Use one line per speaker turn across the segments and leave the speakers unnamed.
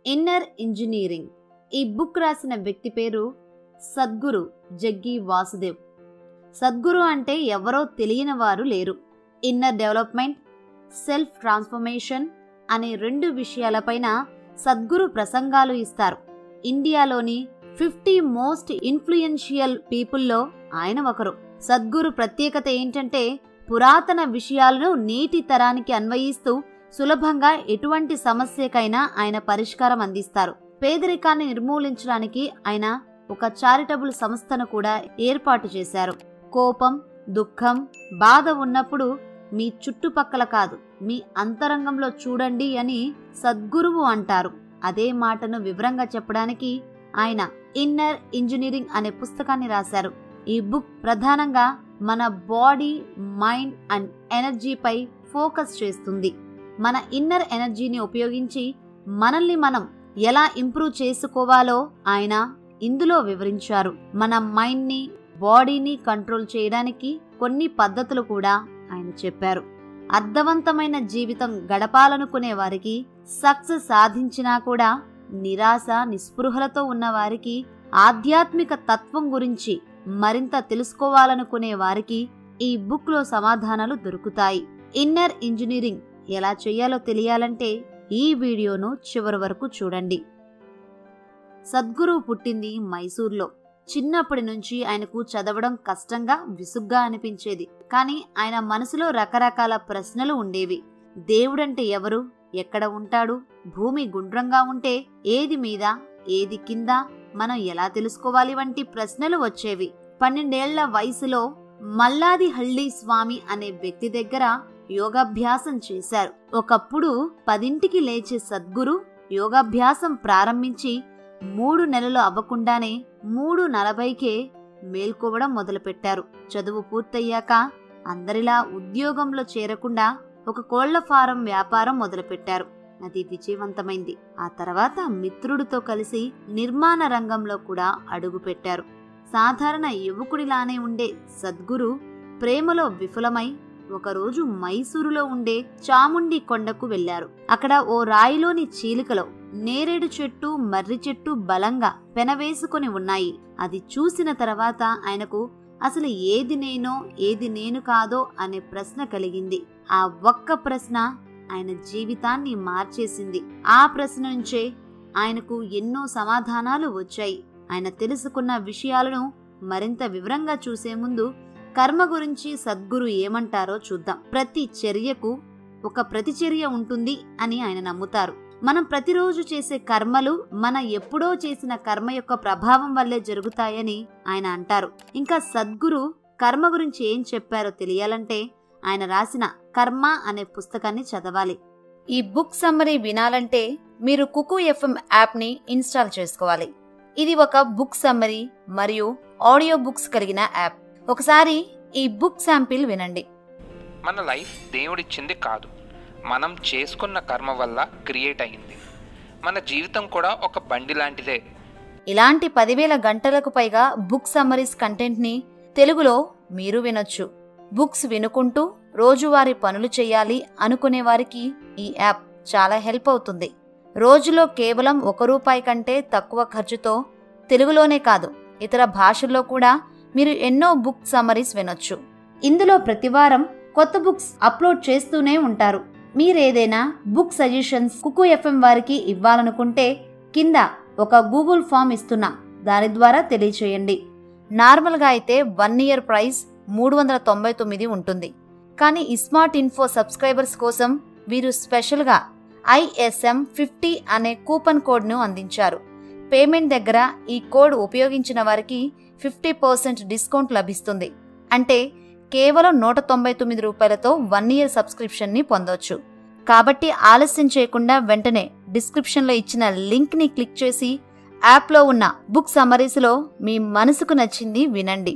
inner engineering ఈ book రాసిన వ్యక్తి పేరు సద్గురు జగ్గి వాసుదేవ్ సద్గురు అంటే ఎవరో తెలియని వారు లేరు ఇన్నర్ డెవలప్మెంట్ సెల్ఫ్ ట్రాన్స్ఫర్మేషన్ అనే రెండు విషయాలపైన సద్గురు ప్రసంగాలు ఇస్తారు ఇండియాలోని ఫిఫ్టీ మోస్ట్ ఇన్ఫ్లుయెన్షియల్ పీపుల్లో ఆయన ఒకరు సద్గురు ప్రత్యేకత ఏంటంటే పురాతన విషయాలను నేటి తరానికి అన్వయిస్తూ సులభంగా ఎటువంటి సమస్యకైనా ఆయన పరిష్కారం అందిస్తారు పేదరికాన్ని నిర్మూలించడానికి ఆయన ఒక చారిటబుల్ సంస్థను కూడా ఏర్పాటు చేశారు కోపం దుఃఖం బాధ ఉన్నప్పుడు మీ చుట్టుపక్కల కాదు మీ అంతరంగంలో చూడండి అని సద్గురువు అంటారు అదే మాటను వివరంగా చెప్పడానికి ఆయన ఇన్నర్ ఇంజనీరింగ్ అనే పుస్తకాన్ని రాశారు ఈ బుక్ ప్రధానంగా మన బాడీ మైండ్ అండ్ ఎనర్జీపై ఫోకస్ చేస్తుంది మన ఇన్నర్ ఎనర్జీని ఉపయోగించి మనల్ని మనం ఎలా ఇంప్రూవ్ చేసుకోవాలో ఆయన ఇందులో వివరించారు మన మైండ్ని బాడీని కంట్రోల్ చేయడానికి కొన్ని పద్ధతులు కూడా ఆయన చెప్పారు అర్థవంతమైన జీవితం గడపాలనుకునే వారికి సక్సెస్ సాధించినా కూడా నిరాశ నిస్పృహలతో ఉన్న వారికి ఆధ్యాత్మిక తత్వం గురించి మరింత తెలుసుకోవాలనుకునే వారికి ఈ బుక్లో సమాధానాలు దొరుకుతాయి ఇన్నర్ ఇంజనీరింగ్ ఎలా చేయాలో తెలియాలంటే ఈ వీడియోను చివరి వరకు చూడండి సద్గురువు పుట్టింది మైసూర్లో చిన్నప్పటి నుంచి ఆయనకు చదవడం కష్టంగా విసుగ్గా అనిపించేది కానీ ఆయన మనసులో రకరకాల ప్రశ్నలు ఉండేవి దేవుడంటే ఎవరు ఎక్కడ ఉంటాడు భూమి గుండ్రంగా ఉంటే ఏది మీద ఏది కింద మనం ఎలా తెలుసుకోవాలి వంటి ప్రశ్నలు వచ్చేవి పన్నెండేళ్ల వయసులో మల్లాది హళ్ళి స్వామి అనే వ్యక్తి దగ్గర యోగాభ్యాసం చేశారు ఒకప్పుడు పదింటికి లేచే సద్గురు యోగాభ్యాసం ప్రారంభించి మూడు నెలలు అవ్వకుండానే మూడు నలభైకే మేల్కోవడం మొదలుపెట్టారు చదువు పూర్తయ్యాక అందరిలా ఉద్యోగంలో చేరకుండా ఒక కోళ్ల ఫారం వ్యాపారం మొదలుపెట్టారు అది విజయవంతమైంది ఆ తర్వాత మిత్రుడితో కలిసి నిర్మాణ రంగంలో కూడా అడుగుపెట్టారు సాధారణ యువకుడిలానే ఉండే సద్గురు ప్రేమలో విఫలమై ఒకరోజు మైసూరులో ఉండే చాముండి కొండకు వెళ్లారు అక్కడ ఓ రాయిలోని చీలికలో నేరేడు చెట్టు మర్రి చెట్టు బలంగా పెనవేసుకొని ఉన్నాయి అది చూసిన తర్వాత ఆయనకు అసలు ఏది నేనో ఏది నేను కాదో అనే ప్రశ్న కలిగింది ఆ ఒక్క ప్రశ్న ఆయన జీవితాన్ని మార్చేసింది ఆ ప్రశ్న నుంచే ఆయనకు ఎన్నో సమాధానాలు వచ్చాయి ఆయన తెలుసుకున్న విషయాలను మరింత వివరంగా చూసే ముందు కర్మ గురించి సద్గురు ఏమంటారో చూద్దాం ప్రతి చర్యకు ఒక ప్రతిచర్య ఉంటుంది అని ఆయన నమ్ముతారు మనం ప్రతిరోజు చేసే కర్మలు మన ఎప్పుడో చేసిన కర్మ యొక్క ప్రభావం వల్లే జరుగుతాయని ఆయన అంటారు ఇంకా సద్గురు కర్మ గురించి ఏం చెప్పారో తెలియాలంటే ఆయన రాసిన కర్మ అనే పుస్తకాన్ని చదవాలి ఈ బుక్ సమ్మరీ వినాలంటే మీరు కుకు ఎఫ్ఎం యాప్ని ఇన్స్టాల్ చేసుకోవాలి ఇది ఒక బుక్ సమ్మరీ మరియు ఆడియో బుక్స్ కలిగిన యాప్ ఒకసారి ఈ బుక్ శాంపిల్ వినండి
మన లైఫ్ దేవుడిచ్చింది కాదు మనం చేసుకున్న కర్మ వల్ల క్రియేట్ అయింది మన జీవితం కూడా ఒక బండి లాంటిదే
ఇలాంటి పదివేల గంటలకు పైగా బుక్ సమ్మరీస్ కంటెంట్ని తెలుగులో మీరు వినొచ్చు బుక్స్ వినుకుంటూ రోజువారీ పనులు చేయాలి అనుకునే వారికి ఈ యాప్ చాలా హెల్ప్ అవుతుంది రోజులో కేవలం ఒక రూపాయి కంటే తక్కువ ఖర్చుతో తెలుగులోనే కాదు ఇతర భాషల్లో కూడా మీరు ఎన్నో బుక్ సమ్మరీస్ వినొచ్చు ఇందులో ప్రతివారం కొత్త బుక్స్ అప్లోడ్ చేస్తూనే ఉంటారు మీరేదైనా బుక్ సజెషన్స్ కుకు ఎఫ్ఎం వారికి ఇవ్వాలనుకుంటే కింద ఒక గూగుల్ ఫామ్ ఇస్తున్నాం దాని ద్వారా తెలియచేయండి నార్మల్గా అయితే వన్ ఇయర్ ప్రైస్ మూడు వందల తొంభై తొమ్మిది ఉంటుంది కానీ ఇస్మార్ట్ ఇన్ఫో సబ్స్క్రైబర్స్ కోసం వీరు స్పెషల్గా ఐఎస్ఎం ఫిఫ్టీ అనే కూపన్ కోడ్ను అందించారు పేమెంట్ దగ్గర ఈ కోడ్ ఉపయోగించిన వారికి ఫిఫ్టీ పర్సెంట్ డిస్కౌంట్ లభిస్తుంది అంటే కేవలం నూట తొంభై తొమ్మిది రూపాయలతో వన్ ఇయర్ సబ్స్క్రిప్షన్ని పొందొచ్చు కాబట్టి ఆలస్యం చేయకుండా వెంటనే డిస్క్రిప్షన్లో ఇచ్చిన లింక్ని క్లిక్ చేసి యాప్లో ఉన్న బుక్ సమరీస్లో మీ మనసుకు నచ్చింది వినండి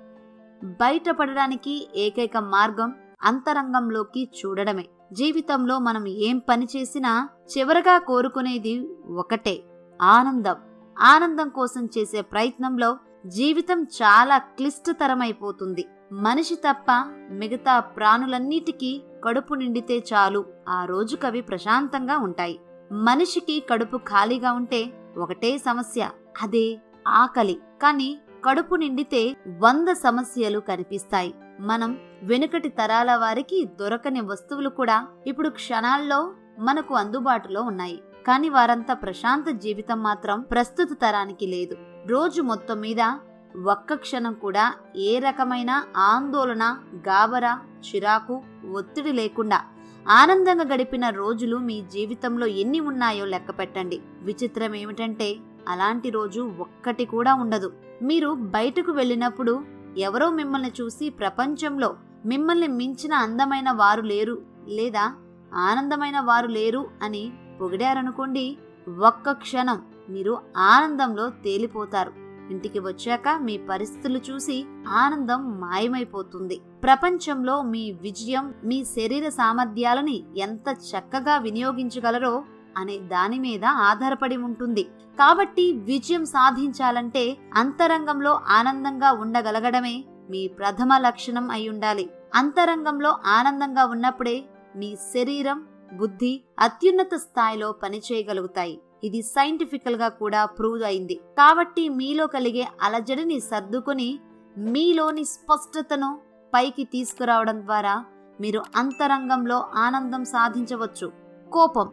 బయటపడడానికి ఏకైక మార్గం అంతరంగంలోకి చూడడమే జీవితంలో మనం ఏం పని చేసినా చివరగా కోరుకునేది ఒకటే ఆనందం ఆనందం కోసం చేసే ప్రయత్నంలో జీవితం చాలా క్లిష్టతరమైపోతుంది మనిషి తప్ప మిగతా ప్రాణులన్నిటికీ కడుపు నిండితే చాలు ఆ రోజుకవి ప్రశాంతంగా ఉంటాయి మనిషికి కడుపు ఖాళీగా ఉంటే ఒకటే సమస్య అదే ఆకలి కానీ కడుపు నిండితే వంద సమస్యలు కనిపిస్తాయి మనం వెనుకటి తరాల వారికి దొరకని వస్తువులు కూడా ఇప్పుడు క్షణాల్లో మనకు అందుబాటులో ఉన్నాయి కానీ వారంతా ప్రశాంత జీవితం మాత్రం ప్రస్తుత తరానికి లేదు రోజు మొత్తం మీద ఒక్క క్షణం కూడా ఏ రకమైన ఆందోళన గాబరా చిరాకు ఒత్తిడి లేకుండా ఆనందంగా గడిపిన రోజులు మీ జీవితంలో ఎన్ని ఉన్నాయో లెక్క పెట్టండి విచిత్రం ఏమిటంటే అలాంటి రోజు ఒక్కటి కూడా ఉండదు మీరు బయటకు వెళ్ళినప్పుడు ఎవరో మిమ్మల్ని చూసి ప్రపంచంలో మిమ్మల్ని మించిన అందమైన వారు లేరు లేదా ఆనందమైన వారు లేరు అని పొగిడారనుకోండి ఒక్క క్షణం మీరు ఆనందంలో తేలిపోతారు ఇంటికి వచ్చాక మీ పరిస్థితులు చూసి ఆనందం మాయమైపోతుంది ప్రపంచంలో మీ విజయం మీ శరీర సామర్థ్యాలని ఎంత చక్కగా వినియోగించగలరో అనే దాని మీద ఆధారపడి ఉంటుంది కాబట్టి విజయం సాధించాలంటే అంతరంగంలో ఆనందంగా ఉండగలగడమే మీ ప్రథమ లక్షణం అయి ఉండాలి అంతరంగంలో ఆనందంగా ఉన్నప్పుడే మీ శరీరం బుద్ధి అత్యున్నత స్థాయిలో పనిచేయగలుగుతాయి ఇది సైంటిఫికల్ గా కూడా ప్రూవ్ అయింది కాబట్టి మీలో కలిగే అలజడిని సర్దుకొని మీలోని స్పష్టతను పైకి తీసుకురావడం ద్వారా మీరు అంతరంగంలో ఆనందం సాధించవచ్చు కోపం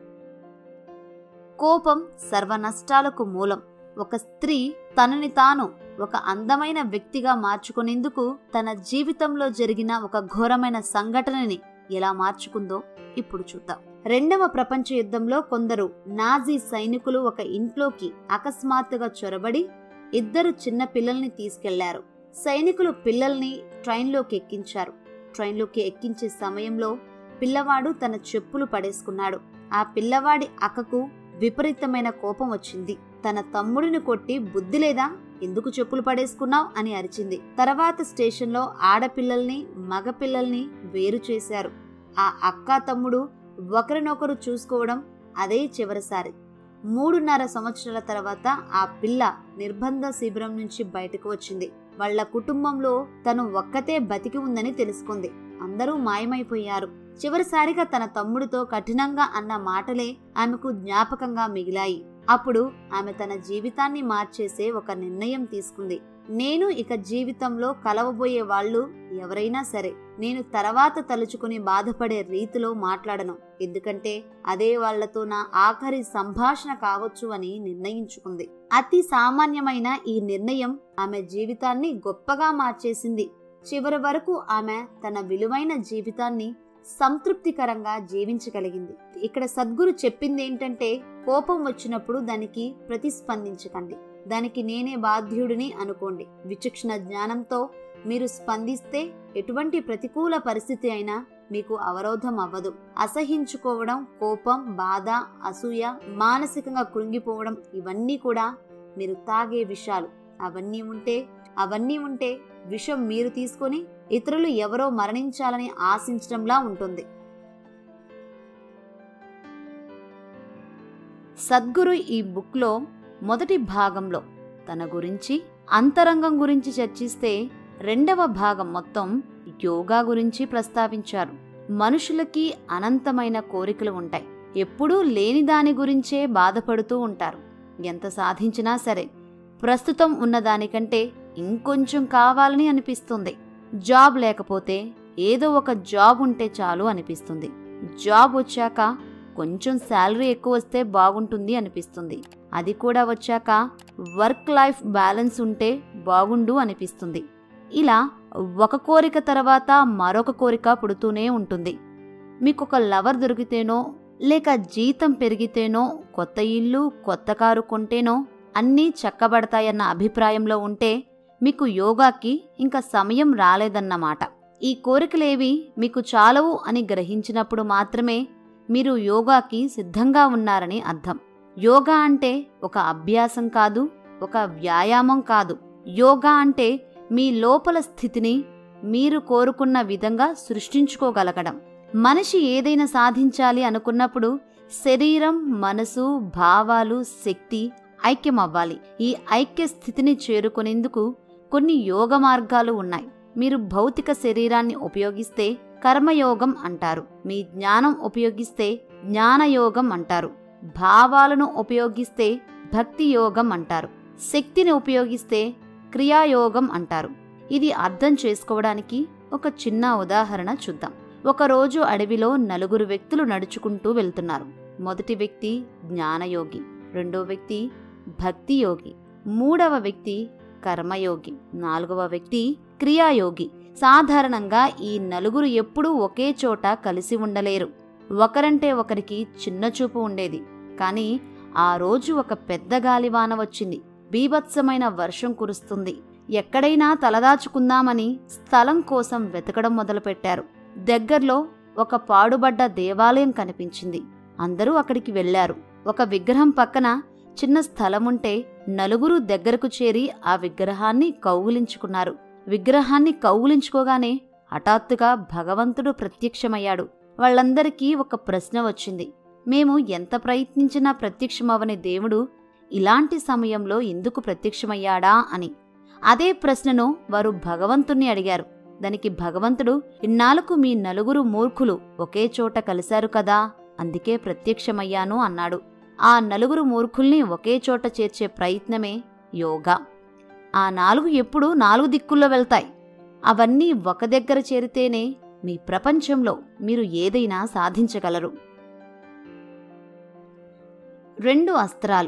కోపం సర్వ నష్టాలకు మూలం ఒక స్త్రీ తనని తాను ఒక అందమైన వ్యక్తిగా మార్చుకునేందుకు తన జీవితంలో జరిగిన ఒక ఘోరమైన సంఘటనని ఎలా మార్చుకుందో ఇప్పుడు చూద్దాం రెండవ ప్రపంచ యుద్ధంలో కొందరు నాజీ సైనికులు ఒక ఇంట్లోకి అకస్మాత్తుగా చొరబడి ఇద్దరు చిన్న పిల్లల్ని తీసుకెళ్లారు సైనికులు పిల్లల్ని ట్రైన్లోకి ఎక్కించారు ట్రైన్లోకి ఎక్కించే సమయంలో పిల్లవాడు తన చెప్పులు పడేసుకున్నాడు ఆ పిల్లవాడి అక్కకు విపరీతమైన కోపం వచ్చింది తన తమ్ముడిని కొట్టి బుద్ధి లేదా ఎందుకు చెప్పులు పడేసుకున్నావు అని అరిచింది తర్వాత స్టేషన్లో ఆడపిల్లల్ని మగపిల్లల్ని వేరు చేశారు ఆ అక్క తమ్ముడు ఒకరినొకరు చూసుకోవడం అదే చివరిసారి మూడున్నర సంవత్సరాల తర్వాత ఆ పిల్ల నిర్బంధ శిబిరం నుంచి బయటకు వచ్చింది వాళ్ళ కుటుంబంలో తను ఒక్కతే బతికి ఉందని తెలుసుకుంది అందరూ మాయమైపోయారు చివరిసారిగా తన తమ్ముడితో కఠినంగా అన్న మాటలే ఆమెకు జ్ఞాపకంగా మిగిలాయి అప్పుడు ఆమె తన జీవితాన్ని మార్చేసే ఒక నిర్ణయం తీసుకుంది నేను ఇక జీవితంలో కలవబోయే వాళ్ళు ఎవరైనా సరే నేను తర్వాత తలుచుకుని బాధపడే రీతిలో మాట్లాడను ఎందుకంటే అదే వాళ్లతో నా ఆఖరి సంభాషణ కావచ్చు అని నిర్ణయించుకుంది అతి సామాన్యమైన ఈ నిర్ణయం ఆమె జీవితాన్ని గొప్పగా మార్చేసింది చివరి వరకు ఆమె తన విలువైన జీవితాన్ని సంతృప్తికరంగా జీవించగలిగింది ఇక్కడ సద్గురు చెప్పింది ఏంటంటే కోపం వచ్చినప్పుడు దానికి ప్రతిస్పందించకండి దానికి నేనే బాధ్యుడిని అనుకోండి విచక్షణ జ్ఞానంతో మీరు స్పందిస్తే ఎటువంటి ప్రతికూల పరిస్థితి అయినా మీకు అవరోధం అవ్వదు అసహించుకోవడం కోపం బాధ అసూయ మానసికంగా కృంగిపోవడం ఇవన్నీ కూడా మీరు తాగే విషాలు అవన్నీ ఉంటే అవన్నీ ఉంటే విషం మీరు తీసుకొని ఇతరులు ఎవరో మరణించాలని ఆశించడంలా ఉంటుంది సద్గురు ఈ బుక్లో మొదటి భాగంలో తన గురించి అంతరంగం గురించి చర్చిస్తే రెండవ భాగం మొత్తం యోగా గురించి ప్రస్తావించారు మనుషులకి అనంతమైన కోరికలు ఉంటాయి ఎప్పుడూ లేని దాని గురించే బాధపడుతూ ఉంటారు ఎంత సాధించినా సరే ప్రస్తుతం ఉన్నదానికంటే ఇంకొంచెం కావాలని అనిపిస్తుంది జాబ్ లేకపోతే ఏదో ఒక జాబ్ ఉంటే చాలు అనిపిస్తుంది జాబ్ వచ్చాక కొంచెం శాలరీ ఎక్కువ వస్తే బాగుంటుంది అనిపిస్తుంది అది కూడా వచ్చాక వర్క్ లైఫ్ బ్యాలెన్స్ ఉంటే బాగుండు అనిపిస్తుంది ఇలా ఒక కోరిక తర్వాత మరొక కోరిక పుడుతూనే ఉంటుంది మీకు ఒక లవర్ దొరికితేనో లేక జీతం పెరిగితేనో కొత్త ఇల్లు కొత్త కారు కొంటేనో అన్నీ చక్కబడతాయన్న అభిప్రాయంలో ఉంటే మీకు యోగాకి ఇంకా సమయం రాలేదన్నమాట ఈ కోరికలేవి మీకు చాలవు అని గ్రహించినప్పుడు మాత్రమే మీరు యోగాకి సిద్ధంగా ఉన్నారని అర్థం యోగా అంటే ఒక అభ్యాసం కాదు ఒక వ్యాయామం కాదు యోగా అంటే మీ లోపల స్థితిని మీరు కోరుకున్న విధంగా సృష్టించుకోగలగడం మనిషి ఏదైనా సాధించాలి అనుకున్నప్పుడు శరీరం మనసు భావాలు శక్తి ఐక్యమవ్వాలి ఈ ఐక్య స్థితిని చేరుకునేందుకు కొన్ని యోగ మార్గాలు ఉన్నాయి మీరు భౌతిక శరీరాన్ని ఉపయోగిస్తే కర్మయోగం అంటారు మీ జ్ఞానం ఉపయోగిస్తే జ్ఞానయోగం అంటారు భావాలను ఉపయోగిస్తే భక్తి యోగం అంటారు శక్తిని ఉపయోగిస్తే క్రియాయోగం అంటారు ఇది అర్థం చేసుకోవడానికి ఒక చిన్న ఉదాహరణ చూద్దాం ఒకరోజు అడవిలో నలుగురు వ్యక్తులు నడుచుకుంటూ వెళ్తున్నారు మొదటి వ్యక్తి జ్ఞానయోగి రెండో వ్యక్తి భక్తి యోగి మూడవ వ్యక్తి కర్మయోగి నాలుగవ వ్యక్తి క్రియాయోగి సాధారణంగా ఈ నలుగురు ఎప్పుడూ ఒకే చోట కలిసి ఉండలేరు ఒకరంటే ఒకరికి చిన్న చూపు ఉండేది కానీ ఆ రోజు ఒక పెద్ద గాలివాన వచ్చింది బీభత్సమైన వర్షం కురుస్తుంది ఎక్కడైనా తలదాచుకుందామని స్థలం కోసం వెతకడం మొదలుపెట్టారు దగ్గర్లో ఒక పాడుబడ్డ దేవాలయం కనిపించింది అందరూ అక్కడికి వెళ్లారు ఒక విగ్రహం పక్కన చిన్న స్థలముంటే నలుగురు దగ్గరకు చేరి ఆ విగ్రహాన్ని కౌగులించుకున్నారు విగ్రహాన్ని కౌగులించుకోగానే హఠాత్తుగా భగవంతుడు ప్రత్యక్షమయ్యాడు వాళ్ళందరికీ ఒక ప్రశ్న వచ్చింది మేము ఎంత ప్రయత్నించినా ప్రత్యక్షమవని దేవుడు ఇలాంటి సమయంలో ఎందుకు ప్రత్యక్షమయ్యాడా అని అదే ప్రశ్నను వారు భగవంతుణ్ణి అడిగారు దానికి భగవంతుడు ఇన్నాళ్లకు మీ నలుగురు మూర్ఖులు ఒకే చోట కలిశారు కదా అందుకే ప్రత్యక్షమయ్యాను అన్నాడు ఆ నలుగురు మూర్ఖుల్ని ఒకే చోట చేర్చే ప్రయత్నమే యోగా ఆ నాలుగు ఎప్పుడు నాలుగు దిక్కుల్లో వెళ్తాయి అవన్నీ ఒక దగ్గర చేరితేనే మీ ప్రపంచంలో మీరు ఏదైనా సాధించగలరు రెండు అస్త్రాలు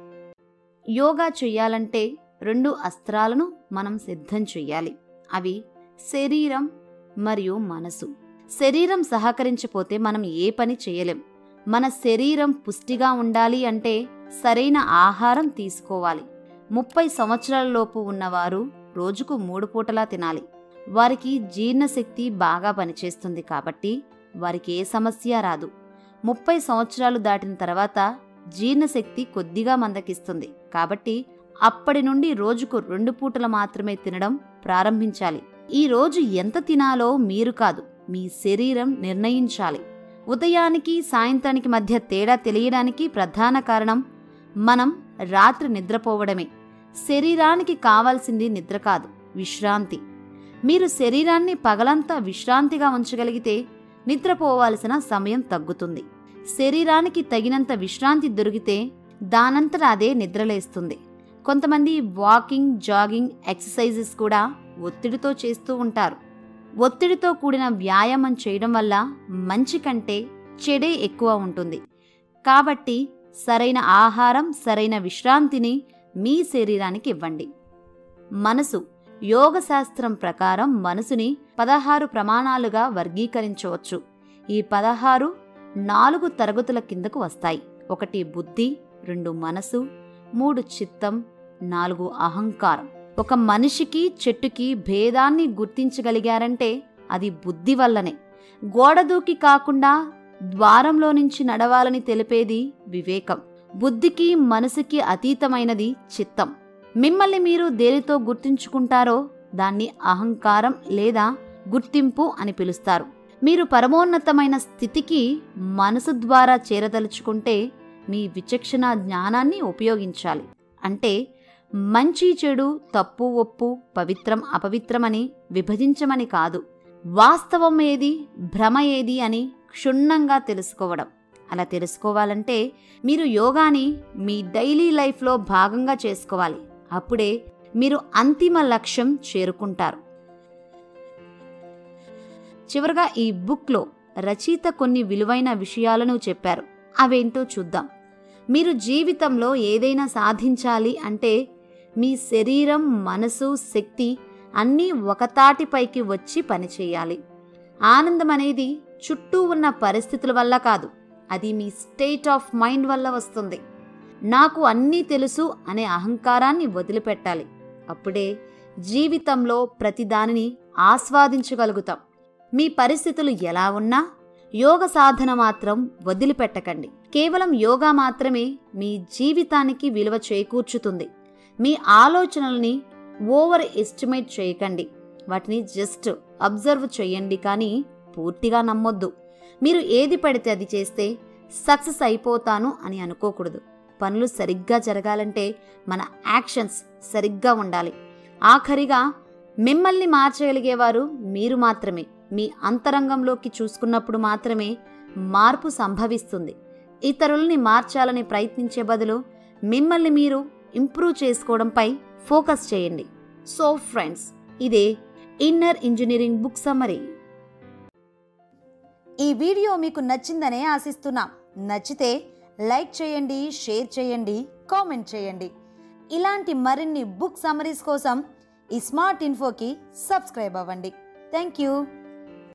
యోగా చెయ్యాలంటే రెండు అస్త్రాలను మనం సిద్ధం చెయ్యాలి అవి శరీరం మరియు మనసు శరీరం సహకరించపోతే మనం ఏ పని చేయలేం మన శరీరం పుష్టిగా ఉండాలి అంటే సరైన ఆహారం తీసుకోవాలి ముప్పై సంవత్సరాల లోపు ఉన్నవారు రోజుకు మూడు పూటలా తినాలి వారికి జీర్ణశక్తి బాగా పనిచేస్తుంది కాబట్టి వారికి ఏ సమస్య రాదు ముప్పై సంవత్సరాలు దాటిన తర్వాత జీర్ణశక్తి కొద్దిగా మందకిస్తుంది కాబట్టి అప్పటి నుండి రోజుకు రెండు పూటలు మాత్రమే తినడం ప్రారంభించాలి ఈ రోజు ఎంత తినాలో మీరు కాదు మీ శరీరం నిర్ణయించాలి ఉదయానికి సాయంత్రానికి మధ్య తేడా తెలియడానికి ప్రధాన కారణం మనం రాత్రి నిద్రపోవడమే శరీరానికి కావాల్సింది నిద్ర కాదు విశ్రాంతి మీరు శరీరాన్ని పగలంతా విశ్రాంతిగా ఉంచగలిగితే నిద్రపోవాల్సిన సమయం తగ్గుతుంది శరీరానికి తగినంత విశ్రాంతి దొరికితే దానంతట అదే నిద్రలేస్తుంది కొంతమంది వాకింగ్ జాగింగ్ ఎక్సర్సైజెస్ కూడా ఒత్తిడితో చేస్తూ ఉంటారు ఒత్తిడితో కూడిన వ్యాయామం చేయడం వల్ల మంచి కంటే చెడే ఎక్కువ ఉంటుంది కాబట్టి సరైన ఆహారం సరైన విశ్రాంతిని మీ శరీరానికి ఇవ్వండి మనసు యోగ శాస్త్రం ప్రకారం మనసుని పదహారు ప్రమాణాలుగా వర్గీకరించవచ్చు ఈ పదహారు నాలుగు తరగతుల కిందకు వస్తాయి ఒకటి బుద్ధి రెండు మనసు మూడు చిత్తం నాలుగు అహంకారం ఒక మనిషికి చెట్టుకి భేదాన్ని గుర్తించగలిగారంటే అది బుద్ధి వల్లనే గోడ దూకి కాకుండా ద్వారంలో నుంచి నడవాలని తెలిపేది వివేకం బుద్ధికి మనసుకి అతీతమైనది చిత్తం మిమ్మల్ని మీరు దేనితో గుర్తించుకుంటారో దాన్ని అహంకారం లేదా గుర్తింపు అని పిలుస్తారు మీరు పరమోన్నతమైన స్థితికి మనసు ద్వారా చేరదలుచుకుంటే మీ విచక్షణ జ్ఞానాన్ని ఉపయోగించాలి అంటే మంచి చెడు తప్పు ఒప్పు పవిత్రం అపవిత్రమని విభజించమని కాదు వాస్తవం ఏది భ్రమ ఏది అని క్షుణ్ణంగా తెలుసుకోవడం అలా తెలుసుకోవాలంటే మీరు యోగాని మీ డైలీ లైఫ్లో భాగంగా చేసుకోవాలి అప్పుడే మీరు అంతిమ లక్ష్యం చేరుకుంటారు చివరగా ఈ బుక్లో రచయిత కొన్ని విలువైన విషయాలను చెప్పారు అవేంటో చూద్దాం మీరు జీవితంలో ఏదైనా సాధించాలి అంటే మీ శరీరం మనసు శక్తి అన్నీ ఒకతాటిపైకి వచ్చి పనిచేయాలి ఆనందం అనేది చుట్టూ ఉన్న పరిస్థితుల వల్ల కాదు అది మీ స్టేట్ ఆఫ్ మైండ్ వల్ల వస్తుంది నాకు అన్నీ తెలుసు అనే అహంకారాన్ని వదిలిపెట్టాలి అప్పుడే జీవితంలో ప్రతిదానిని ఆస్వాదించగలుగుతాం మీ పరిస్థితులు ఎలా ఉన్నా యోగ సాధన మాత్రం వదిలిపెట్టకండి కేవలం యోగా మాత్రమే మీ జీవితానికి విలువ చేకూర్చుతుంది మీ ఆలోచనల్ని ఓవర్ ఎస్టిమేట్ చేయకండి వాటిని జస్ట్ అబ్జర్వ్ చేయండి కానీ పూర్తిగా నమ్మొద్దు మీరు ఏది పడితే అది చేస్తే సక్సెస్ అయిపోతాను అని అనుకోకూడదు పనులు సరిగ్గా జరగాలంటే మన యాక్షన్స్ సరిగ్గా ఉండాలి ఆఖరిగా మిమ్మల్ని మార్చగలిగేవారు మీరు మాత్రమే మీ అంతరంగంలోకి చూసుకున్నప్పుడు మాత్రమే మార్పు సంభవిస్తుంది ఇతరుల్ని మార్చాలని ప్రయత్నించే బదులు మిమ్మల్ని మీరు ఇంప్రూవ్ చేసుకోవడంపై ఫోకస్ చేయండి సో ఫ్రెండ్స్ ఇదే ఇన్నర్ ఇంజనీరింగ్ బుక్ సమ్మరీ
ఈ వీడియో మీకు నచ్చిందనే ఆశిస్తున్నాం నచ్చితే లైక్ చేయండి షేర్ చేయండి కామెంట్ చేయండి ఇలాంటి మరిన్ని బుక్ సమరీస్ కోసం ఈ స్మార్ట్ ఇన్ఫోకి సబ్స్క్రైబ్ అవ్వండి థ్యాంక్ యూ